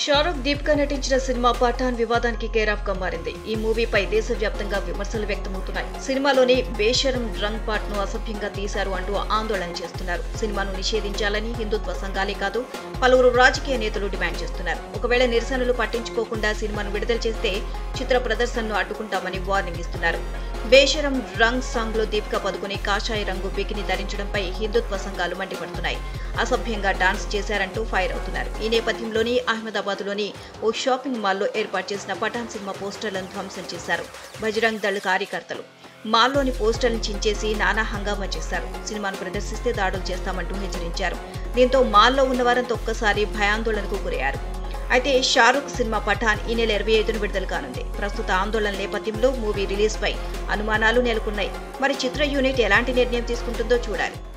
షారుఖ్ దీపిక నటించిన సినిమా పఠాన్ వివాదానికి కేరాఫ్ గా మారింది ఈ మూవీపై దేశవ్యాప్తంగా విమర్శలు వ్యక్తమవుతున్నాయి సినిమాలోని బేషరం డ్రంగ్ పార్ట్ ను అసభ్యంగా తీశారు అంటూ ఆందోళన చేస్తున్నారు సినిమాను నిషేధించాలని హిందుత్వ సంఘాలే కాదు పలువురు రాజకీయ నేతలు డిమాండ్ చేస్తున్నారు ఒకవేళ నిరసనలు పట్టించుకోకుండా సినిమాను విడుదల చేస్తే చిత్ర ప్రదర్శనను అడ్డుకుంటామని వార్నింగ్ ఇస్తున్నారు బేషరం రంగ్ సాంగ్ లో దీపిక పదుకుని కాషాయ రంగు బికిని ధరించడంపై హిందుత్వ సంఘాలు మండిపడుతున్నాయి అసభ్యంగా డాన్స్ చేశారంటూ ఫైర్ అవుతున్నారు ఈ నేపథ్యంలోని అహ్మదాబాద్ లోని ఓ షాపింగ్ మాల్లో ఏర్పాటు చేసిన పఠాన్ సినిమా పోస్టర్లను ధ్వంసం చేశారు బజరంగ్ దళ్ కార్యకర్తలు మాల్లోని పోస్టర్లను చించేసి నానా హంగామా చేశారు సినిమాను ప్రదర్శిస్తే దాడులు చేస్తామంటూ హెచ్చరించారు దీంతో మాల్లో ఉన్న వారంతా ఒక్కసారి భయాందోళనకు గురయ్యారు అయితే షారుఖ్ సినిమా పఠాన్ ఈ నెల ఇరవై ఐదున విడుదల కానుంది ప్రస్తుత ఆందోళన నేపథ్యంలో మూవీ రిలీజ్ పై అనుమానాలు నెలకొన్నాయి మరి చిత్ర యూనిట్ ఎలాంటి నిర్ణయం తీసుకుంటుందో చూడాలి